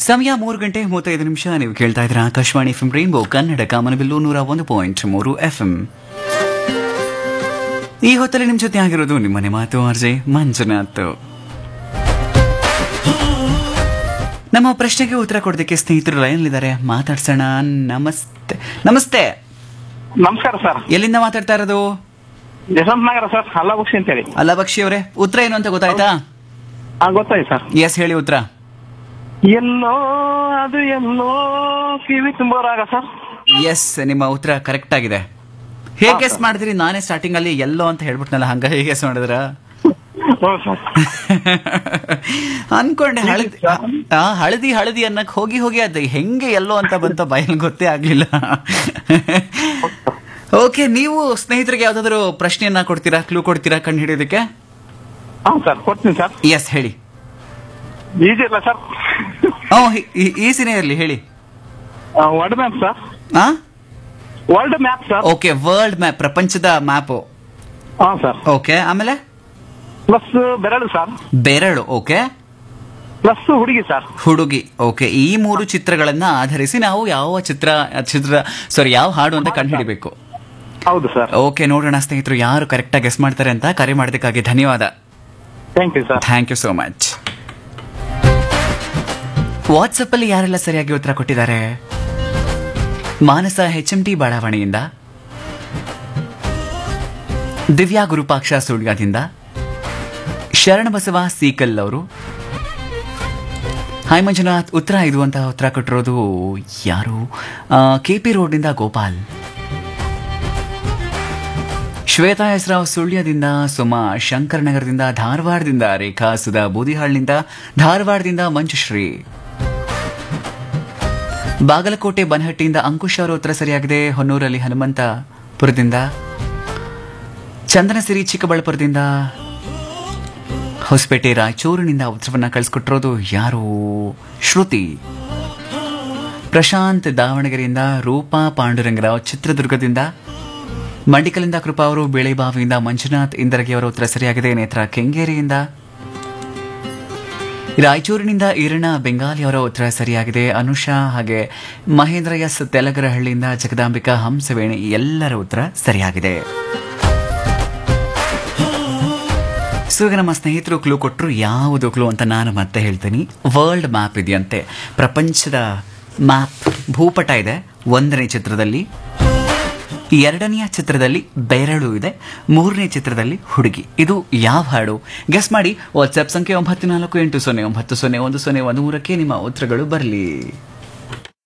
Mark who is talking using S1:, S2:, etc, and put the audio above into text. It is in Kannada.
S1: ಸಮಯ ಮೂರು ಗಂಟೆ ಮೂವತ್ತೈದು ನಿಮಿಷ ನೀವು ಕೇಳ್ತಾ ಇದ್ದೀರಾ ಆಕಾಶವಾಣಿ ಎಫ್ ರೈನ್ಬೋ ಕನ್ನಡ ಕಾಮನಬಿಲ್ಲು ನೂರ ಒಂದು ಪಾಯಿಂಟ್ ಮೂರು ಎಫ್ ಈ ಹೊತ್ತಲ್ಲಿ ನಿಮ್ ಜೊತೆ ಆಗಿರೋದು ನಿಮ್ಮನೆ ಮಾತು ಆರ್ಜೆ ಮಂಜುನಾಥ್ ನಮ್ಮ ಪ್ರಶ್ನೆಗೆ ಉತ್ತರ ಕೊಡೋದಕ್ಕೆ ಸ್ನೇಹಿತರು ಲೈನಲ್ಲಿದ್ದಾರೆ ಮಾತಾಡ್ಸೋಣ ನಮಸ್ತೆ ನಮಸ್ತೆ
S2: ನಮಸ್ಕಾರ ಸರ್
S1: ಎಲ್ಲಿಂದ ಮಾತಾಡ್ತಾ ಇರೋದು
S2: ಯಶವಂತ ನಗರ ಸರ್ ಹಲ್ಲ ಬುಕ್ಸಿ ಅಂತೇಳಿ
S1: ಅಲ್ಲ ಬಕ್ಷಿ ಅವರೇ ಉತ್ತರ ಏನು ಅಂತ ಗೊತ್ತಾಯ್ತಾ
S2: ಹಾ ಗೊತ್ತಾಯ್ತು ಸರ್
S1: ಎಸ್ ಹೇಳಿ ಉತ್ತರ
S2: ಎಲ್ಲೋ ಅದು ಎಲ್ಲೋ ಕಿವಿ ತುಂಬೋರಾಗ ಸರ್
S1: ಎಸ್ ನಿಮ್ಮ ಉತ್ತರ ಕರೆಕ್ಟ್ ಆಗಿದೆ ಹೇಗೆ ಗೆಸ್ ಮಾಡಿದ್ರಿ ನಾನೇ ಸ್ಟಾರ್ಟಿಂಗ್ ಅಲ್ಲಿ ಎಲ್ಲೋ ಅಂತ ಹೇಳ್ಬಿಟ್ನಲ್ಲ ಹಂಗ ಹೇಗೆ ಗೆಸ್ ಮಾಡಿದ್ರ
S2: ಹೌದು ಸರ್
S1: ಅನ್ಕೊಂಡೆ ಹಳದಿ ಆ, ಹಳದಿ ಹಳದಿ ಅನ್ನಕ್ ಹೋಗಿ ಹೋಗಿ ಅದು ಹೆಂಗೆ ಎಲ್ಲೋ ಅಂತ ಬಂತ ಬಯಲ್ ಗೊತ್ತೇ ಆಗ್ಲಿಲ್ಲ ಓಕೆ ನೀವು ಸ್ನೇಹಿತರಿಗೆ ಯಾವ್ದಾದ್ರು ಪ್ರಶ್ನೆಯನ್ನ ಕೊಡ್ತೀರಾ ಕ್ಲೂ ಕೊಡ್ತೀರಾ ಕಂಡು ಹಿಡಿಯೋದಕ್ಕೆ
S2: ಹಾ ಸರ್ ಕೊಡ್ತೀನಿ ಸರ್
S1: ಎಸ್ ಹೇಳಿ
S2: ಈಜಿ ಇಲ್ಲ ಸರ್
S1: ಹ್ಞೂ ಈಸಿನೇ ಇರಲಿ ಹೇಳಿ
S2: ವರ್ಲ್ಡ್ ಮ್ಯಾಪ್ ಸರ್
S1: ಆ
S2: world map sir
S1: okay world map ಪ್ರಪಂಚದ ಮ್ಯಾಪು
S2: ಹಾ ಸರ್
S1: ಓಕೆ ಆಮೇಲೆ
S2: ಪ್ಲಸ್ ಬೆರಳು ಸರ್
S1: ಬೆರಳು ಓಕೆ
S2: ಪ್ಲಸ್ ಹುಡುಗಿ ಸರ್
S1: ಹುಡುಗಿ ಓಕೆ ಈ ಮೂರು ಚಿತ್ರಗಳನ್ನ ಆಧರಿಸಿ ನಾವು ಯಾವ ಚಿತ್ರ ಚಿತ್ರ ಸಾರಿ ಯಾವ ಹಾಡು ಅಂತ ಕಂಡುಹಿಡಿಬೇಕು
S2: ಹೌದು ಸರ್
S1: ಓಕೆ ನೋಡೋಣ ಸ್ನೇಹಿತರು ಯಾರು ಕರೆಕ್ಟಾಗಿ ಗೆಸ್ ಮಾಡ್ತಾರೆ ಅಂತ ಕರೆ ಮಾಡೋದಕ್ಕಾಗಿ ಧನ್ಯವಾದ
S2: thank you sir
S1: thank you so much WhatsApp ಅಲ್ಲಿ ಯಾರೆಲ್ಲ ಸರಿಯಾಗಿ ಉತ್ತರ ಕೊಟ್ಟಿದ್ದಾರೆ ಮಾನಸ ಎಚ್ ಎಂ ಟಿ ಬಾಳಾವಣೆಯಿಂದ ದಿವ್ಯಾ ಗುರುಪಾಕ್ಷ ಸುಳ್ಯದಿಂದ ಶರಣಬಸವ ಸೀಕಲ್ ಅವರು ಹಾಯ್ ಮಂಜುನಾಥ್ ಉತ್ತರ ಇದು ಅಂತ ಉತ್ತರ ಕೊಟ್ಟಿರೋದು ಯಾರು ಕೆ ಪಿ ರೋಡ್ನಿಂದ ಗೋಪಾಲ್ ಶ್ವೇತಾ ಹೆಸರಾವ್ ಸುಳ್ಯದಿಂದ ಸುಮಾ ಶಂಕರ್ ನಗರದಿಂದ ಧಾರವಾಡದಿಂದ ರೇಖಾ ಸುಧಾ ಬೂದಿಹಾಳ್ನಿಂದ ಧಾರವಾಡದಿಂದ ಮಂಜುಶ್ರೀ ಬಾಗಲಕೋಟೆ ಬನಹಟ್ಟಿಯಿಂದ ಅಂಕುಶ್ ಅವರ ಉತ್ತರ ಸರಿಯಾಗಿದೆ ಹೊನ್ನೂರಲ್ಲಿ ಹನುಮಂತಪುರದಿಂದ ಚಂದನಸಿರಿ ಚಿಕ್ಕಬಳ್ಳಾಪುರದಿಂದ ಹೊಸಪೇಟೆ ರಾಯಚೂರಿನಿಂದ ಉತ್ತರವನ್ನ ಕಳಿಸ್ಕೊಟ್ಟಿರೋದು ಯಾರು ಶ್ರುತಿ ಪ್ರಶಾಂತ್ ದಾವಣಗೆರೆಯಿಂದ ರೂಪಾ ಪಾಂಡುರಂಗರಾವ್ ಚಿತ್ರದುರ್ಗದಿಂದ ಮಂಡಿಕಲಿಂದ ಕೃಪಾ ಅವರು ಬೇಳೆಬಾವಿಯಿಂದ ಮಂಜುನಾಥ್ ಇಂದರಗಿ ಅವರ ಉತ್ತರ ಸರಿಯಾಗಿದೆ ನೇತ್ರ ಕೆಂಗೇರಿಯಿಂದ ರಾಯಚೂರಿನಿಂದ ಈರಣ್ಣ ಬೆಂಗಾಲಿ ಅವರ ಉತ್ತರ ಸರಿಯಾಗಿದೆ ಅನುಷಾ ಹಾಗೆ ಮಹೇಂದ್ರ ಎಸ್ ತೆಲಗರಹಳ್ಳಿಯಿಂದ ಜಗದಾಂಬಿಕಾ ಹಂಸವೇಣಿ ಎಲ್ಲರ ಉತ್ತರ ಸರಿಯಾಗಿದೆ ಸೊ ಈಗ ನಮ್ಮ ಸ್ನೇಹಿತರು ಕ್ಲೂ ಕೊಟ್ಟರು ಯಾವುದು ಕ್ಲೂ ಅಂತ ನಾನು ಮತ್ತೆ ಹೇಳ್ತೀನಿ ವರ್ಲ್ಡ್ ಮ್ಯಾಪ್ ಇದೆಯಂತೆ ಪ್ರಪಂಚದ ಮ್ಯಾಪ್ ಭೂಪಟ ಇದೆ ಒಂದನೇ ಚಿತ್ರದಲ್ಲಿ ಎರಡನೆಯ ಚಿತ್ರದಲ್ಲಿ ಬೆರಳು ಇದೆ ಮೂರನೇ ಚಿತ್ರದಲ್ಲಿ ಹುಡುಗಿ ಇದು ಯಾವ ಹಾಡು ಗೆಸ್ ಮಾಡಿ ವಾಟ್ಸ್ಆಪ್ ಸಂಖ್ಯೆ ಒಂಬತ್ತು ನಾಲ್ಕು ಎಂಟು ಸೊನ್ನೆ ಒಂಬತ್ತು ಸೊನ್ನೆ ಒಂದು ಸೊನ್ನೆ ಒಂದು ಮೂರಕ್ಕೆ ನಿಮ್ಮ ಉತ್ತರಗಳು ಬರಲಿ